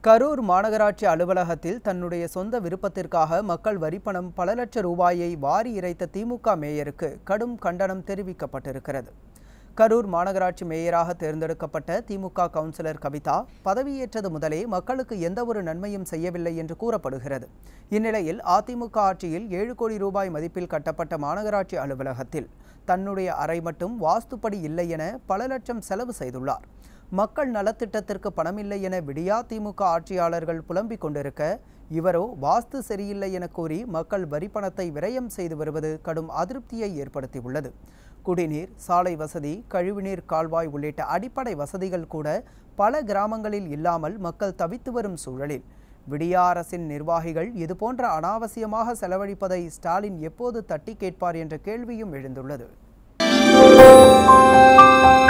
கரூர் மாநகராட்சி அலுவலகத்தில் தன்னுடைய சொந்த விருப்பத்திற்காக மக்கள் வரிப்பணம் பல லட்சம் ரூபாயை வாரி இறைத்த திமுக மேயருக்கு கடும் கண்டனம் தெரிவிக்கப்பட்டிருக்கிறது கரூர் மாநகராட்சி மேயராக தேர்ந்தெடுக்கப்பட்ட திமுக கவுன்சிலர் கவிதா பதவியேற்றது முதலே மக்களுக்கு எந்த ஒரு நன்மையும் செய்யவில்லை என்று கூறப்படுகிறது இந்நிலையில் அதிமுக ஆட்சியில் ஏழு கோடி ரூபாய் மதிப்பில் கட்டப்பட்ட மாநகராட்சி அலுவலகத்தில் தன்னுடைய அறை மட்டும் வாஸ்துப்படி இல்லை என பல லட்சம் செலவு செய்துள்ளார் மக்கள் நலத்திட்டத்திற்கு பணமில்லை என விடியா திமுக ஆட்சியாளர்கள் புலம்பிக் கொண்டிருக்க இவரோ வாஸ்து சரியில்லை என கூறி மக்கள் வரிப்பணத்தை விரயம் செய்து வருவது கடும் அதிருப்தியை ஏற்படுத்தியுள்ளது குடிநீர் சாலை வசதி கழிவுநீர் கால்வாய் உள்ளிட்ட அடிப்படை வசதிகள் கூட பல கிராமங்களில் இல்லாமல் மக்கள் தவித்து வரும் சூழலில் விடியா அரசின் நிர்வாகிகள் இதுபோன்ற அனாவசியமாக செலவழிப்பதை ஸ்டாலின் எப்போது தட்டி கேட்பார் என்ற கேள்வியும் எழுந்துள்ளது